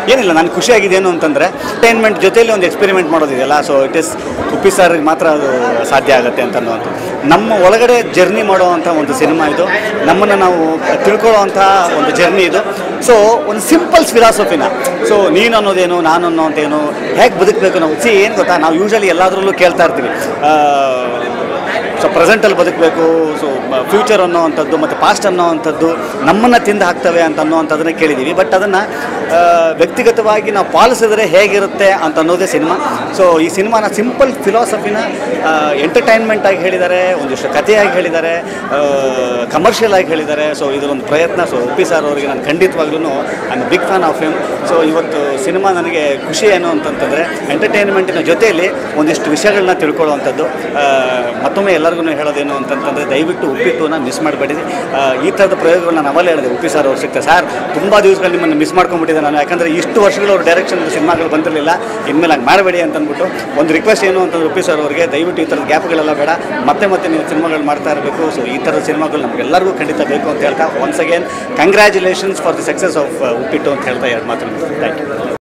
ಏನಿಲ್ಲ ನಾನು ಖುಷಿಯಾಗಿದ್ದೇನು ಅಂತಂದರೆ ಎಂಟರ್ಟೈನ್ಮೆಂಟ್ ಜೊತೆಯಲ್ಲಿ ಒಂದು ಎಕ್ಸ್ಪೆರಿಮೆಂಟ್ ಮಾಡೋದಿದೆಯಲ್ಲ ಸೊ ಇಟ್ ಇಸ್ ಉಪ್ಪಿ ಸರ್ಗೆ ಮಾತ್ರ ಅದು ಸಾಧ್ಯ ಆಗುತ್ತೆ ಅಂತ ಅನ್ನೋದು ನಮ್ಮ ಒಳಗಡೆ ಜರ್ನಿ ಮಾಡುವಂಥ ಒಂದು ಸಿನಿಮಾ ಇದು ನಮ್ಮನ್ನು ನಾವು ತಿಳ್ಕೊಳ್ಳೋವಂಥ ಒಂದು ಜರ್ನಿ ಇದು ಸೊ ಒಂದು ಸಿಂಪಲ್ಸ್ ಫಿಲಾಸಫಿನ ಸೊ ನೀನು ಅನ್ನೋದೇನು ನಾನು ಅನ್ನೋಂತೇನು ಹೇಗೆ ಬದುಕಬೇಕು ನಾವು ಸಿ ಏನು ಗೊತ್ತಾ ನಾವು ಯೂಶಲಿ ಎಲ್ಲದರಲ್ಲೂ ಕೇಳ್ತಾ ಇರ್ತೀವಿ ಆ, ಸೊ ಪ್ರೆಸೆಂಟಲ್ಲಿ ಬದುಕಬೇಕು ಸೊ ಫ್ಯೂಚರ್ ಅನ್ನೋವಂಥದ್ದು ಮತ್ತು ಪಾಸ್ಟ್ ಅನ್ನೋವಂಥದ್ದು ನಮ್ಮನ್ನು ತಿಂದು ಹಾಕ್ತವೆ ಅಂತ ಅನ್ನೋವಂಥದ್ದನ್ನ ಕೇಳಿದ್ದೀವಿ ಬಟ್ ಅದನ್ನು ವ್ಯಕ್ತಿಗತವಾಗಿ ನಾವು ಪಾಲಿಸಿದ್ರೆ ಹೇಗಿರುತ್ತೆ ಅಂತ ಅನ್ನೋದೇ ಸಿನಿಮಾ ಸೊ ಈ ಸಿನಿಮಾನ ಸಿಂಪಲ್ ಫಿಲಾಸಫಿನ ಎಂಟರ್ಟೈನ್ಮೆಂಟ್ ಆಗಿ ಹೇಳಿದ್ದಾರೆ ಒಂದಿಷ್ಟು ಕಥೆಯಾಗಿ ಹೇಳಿದ್ದಾರೆ ಕಮರ್ಷಿಯಲ್ ಆಗಿ ಹೇಳಿದ್ದಾರೆ ಸೊ ಇದರೊಂದು ಪ್ರಯತ್ನ ಸೊ ಉಪ್ಪಿ ಸರ್ ಅವರಿಗೆ ನಾನು ಖಂಡಿತವಾಗ್ಲೂ I big fan of him so ಇವತ್ತು ಸಿನಿಮಾ ನನಗೆ ಖುಷಿ ಏನು ಅಂತಂತಂದರೆ ಎಂಟರ್ಟೈನ್ಮೆಂಟಿನ ಜೊತೆಯಲ್ಲಿ ಒಂದಿಷ್ಟು ವಿಷಯಗಳನ್ನ ತಿಳ್ಕೊಳ್ಳುವಂಥದ್ದು ಆ, ಮತ್ತೊಮ್ಮೆ ಎಲ್ಲರಿಗೂ ಹೇಳೋದೇನು ಅಂತಂತಂದರೆ ದಯವಿಟ್ಟು ಉಪ್ಪಿಟ್ಟುನ ಮಿಸ್ ಮಾಡಬೇಡಿ ಈ ಥರದ ಪ್ರಯೋಗಗಳನ್ನ ನಾನು ಅವಲೇ ಹೇಳಿದೆ ಉಪ್ಪಿ ಸರ್ ಅವ್ರು ಸಿಗ್ತಾರೆ ಸರ್ ತುಂಬ ದಿವಸಗಳು ನಿಮ್ಮನ್ನು ಮಿಸ್ ಮಾಡ್ಕೊಂಡ್ಬಿಟ್ಟಿದ್ದೆ ನಾನು ಯಾಕಂದರೆ ಇಷ್ಟು ವರ್ಷಗಳು ಅವ್ರ ಡೈರೆಕ್ಷನ್ ಸಿನಿಮಾಗಳು ಬಂದಿರಲಿಲ್ಲ ಇನ್ಮೇಲೆ ಹಂಗೆ ಮಾಡಬೇಡಿ ಅಂತ ಅಂದ್ಬಿಟ್ಟು ಒಂದು ರಿಕ್ವೆಸ್ಟ್ ಏನು ಅಂತಂದ್ರೆ ಉಪ್ಪಿ ಸರ್ ಅವರಿಗೆ ದಯವಿಟ್ಟು ಈ ಥರದ ಗ್ಯಾಪ್ಗಳೆಲ್ಲ ಬೇಡ ಮತ್ತೆ ಮತ್ತೆ ನೀವು ಸಿನಿಮಾಗಳು ಮಾಡ್ತಾ ಇರಬೇಕು ಸೊ ಈ ಥರದ ಸಿನಿಮಾಗಳು ನಮಗೆಲ್ಲರಿಗೂ ಖಂಡಿತ ಬೇಕು ಅಂತ ಹೇಳ್ತಾ once again congratulations for the success of Uppittu ಅಂತ ಹೇಳ್ತಾ ಎರಡು ಮಾತು ಥ್ಯಾಂಕ್ ಯು